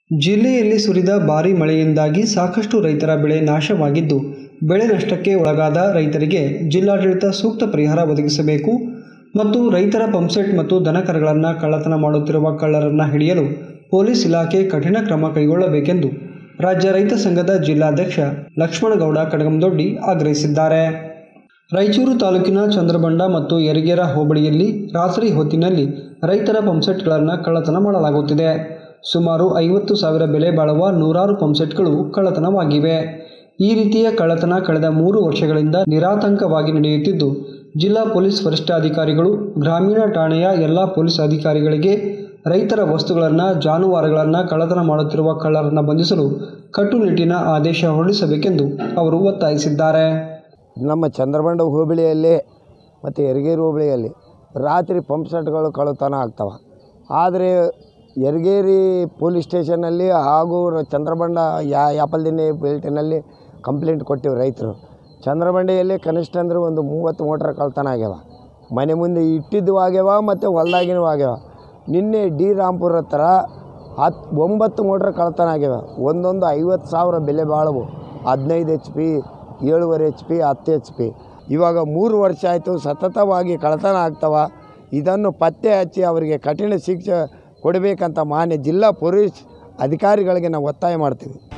ಜಿಲ್ಲೆಯಲ್ಲಿ ಸುರಿದ ಭಾರೀ ಮಳೆಯಿಂದಾಗಿ ಸಾಕಷ್ಟು ರೈತರ ಬೆಳೆ ನಾಶವಾಗಿದ್ದು ಬೆಳೆ ನಷ್ಟಕ್ಕೆ ಒಳಗಾದ ರೈತರಿಗೆ ಜಿಲ್ಲಾಡಳಿತ ಸೂಕ್ತ ಪರಿಹಾರ ಒದಗಿಸಬೇಕು ಮತ್ತು ರೈತರ ಪಂಪ್ಸೆಟ್ ಮತ್ತು ದನಕರಗಳನ್ನು ಕಳ್ಳತನ ಮಾಡುತ್ತಿರುವ ಕಳ್ಳರನ್ನು ಹಿಡಿಯಲು ಪೊಲೀಸ್ ಇಲಾಖೆ ಕಠಿಣ ಕ್ರಮ ಕೈಗೊಳ್ಳಬೇಕೆಂದು ರಾಜ್ಯ ರೈತ ಸಂಘದ ಜಿಲ್ಲಾಧ್ಯಕ್ಷ ಲಕ್ಷ್ಮಣಗೌಡ ಕಡಗಂದೊಡ್ಡಿ ಆಗ್ರಹಿಸಿದ್ದಾರೆ ರಾಯಚೂರು ತಾಲೂಕಿನ ಚಂದ್ರಬಂಡ ಮತ್ತು ಯರಗೇರ ಹೋಬಳಿಯಲ್ಲಿ ರಾತ್ರಿ ಹೊತ್ತಿನಲ್ಲಿ ರೈತರ ಪಂಪ್ಸೆಟ್ಗಳನ್ನು ಕಳ್ಳತನ ಮಾಡಲಾಗುತ್ತಿದೆ ಸುಮಾರು ಐವತ್ತು ಸಾವಿರ ಬೆಲೆ ಬಾಳುವ ನೂರಾರು ಪಂಪ್ಸೆಟ್ಗಳು ಕಳ್ಳತನವಾಗಿವೆ ಈ ರೀತಿಯ ಕಳ್ಳತನ ಕಳೆದ ಮೂರು ವರ್ಷಗಳಿಂದ ನಿರಾತಂಕವಾಗಿ ನಡೆಯುತ್ತಿದ್ದು ಜಿಲ್ಲಾ ಪೊಲೀಸ್ ವರಿಷ್ಠಾಧಿಕಾರಿಗಳು ಗ್ರಾಮೀಣ ಠಾಣೆಯ ಎಲ್ಲ ಪೊಲೀಸ್ ಅಧಿಕಾರಿಗಳಿಗೆ ರೈತರ ವಸ್ತುಗಳನ್ನು ಜಾನುವಾರುಗಳನ್ನು ಕಳ್ಳತನ ಮಾಡುತ್ತಿರುವ ಕಳ್ಳರನ್ನು ಬಂಧಿಸಲು ಕಟ್ಟುನಿಟ್ಟಿನ ಆದೇಶ ಹೊರಡಿಸಬೇಕೆಂದು ಅವರು ಒತ್ತಾಯಿಸಿದ್ದಾರೆ ನಮ್ಮ ಚಂದ್ರಬಂಡ ಹೋಬಳಿಯಲ್ಲಿ ಮತ್ತು ಯರಗೇರಿ ಹೋಬಳಿಯಲ್ಲಿ ರಾತ್ರಿ ಪಂಪ್ ಸೆಟ್ಗಳು ಕಳ್ಳತನ ಆಗ್ತವೆ ಆದರೆ ಯರಗೇರಿ ಪೊಲೀಸ್ ಸ್ಟೇಷನಲ್ಲಿ ಹಾಗೂ ರ- ಚಂದ್ರಬಂಡ ಯಾ ಯಾಪಲ್ದಿನ್ನಿ ಬೇಲ್ಟಿನಲ್ಲಿ ಕಂಪ್ಲೇಂಟ್ ಕೊಟ್ಟಿವಿ ರೈತರು ಚಂದ್ರಬಂಡೆಯಲ್ಲಿ ಕನಿಷ್ಠ ಅಂದ್ರೆ ಒಂದು ಮೂವತ್ತು ಮೋಟ್ರ್ ಕಳ್ತನ ಆಗ್ಯಾವ ಮನೆ ಮುಂದೆ ಇಟ್ಟಿದ್ದು ಆಗ್ಯಾವ ಮತ್ತು ಹೊಲ್ದಾಗಿನೂ ಆಗ್ಯಾವ ನಿನ್ನೆ ಡಿ ರಾಂಪುರ ಹತ್ರ ಹತ್ತು ಒಂಬತ್ತು ಮೋಟ್ರ್ ಕಳ್ತನ ಆಗ್ಯಾವ ಒಂದೊಂದು ಐವತ್ತು ಸಾವಿರ ಬೆಲೆ ಬಾಳವು ಹದಿನೈದು ಎಚ್ ಪಿ ಏಳುವರೆ ಎಚ್ ಪಿ ಹತ್ತು ಎಚ್ ಪಿ ಇವಾಗ ಮೂರು ವರ್ಷ ಆಯಿತು ಸತತವಾಗಿ ಕಳ್ತನ ಆಗ್ತವ ಇದನ್ನು ಪತ್ತೆ ಹಚ್ಚಿ ಅವರಿಗೆ ಕಠಿಣ ಶಿಕ್ಷೆ ಕೊಡಬೇಕಂತ ಮಾನ್ಯ ಜಿಲ್ಲಾ ಪೊಲೀಸ್ ಅಧಿಕಾರಿಗಳಿಗೆ ನಾವು ಒತ್ತಾಯ ಮಾಡ್ತೀವಿ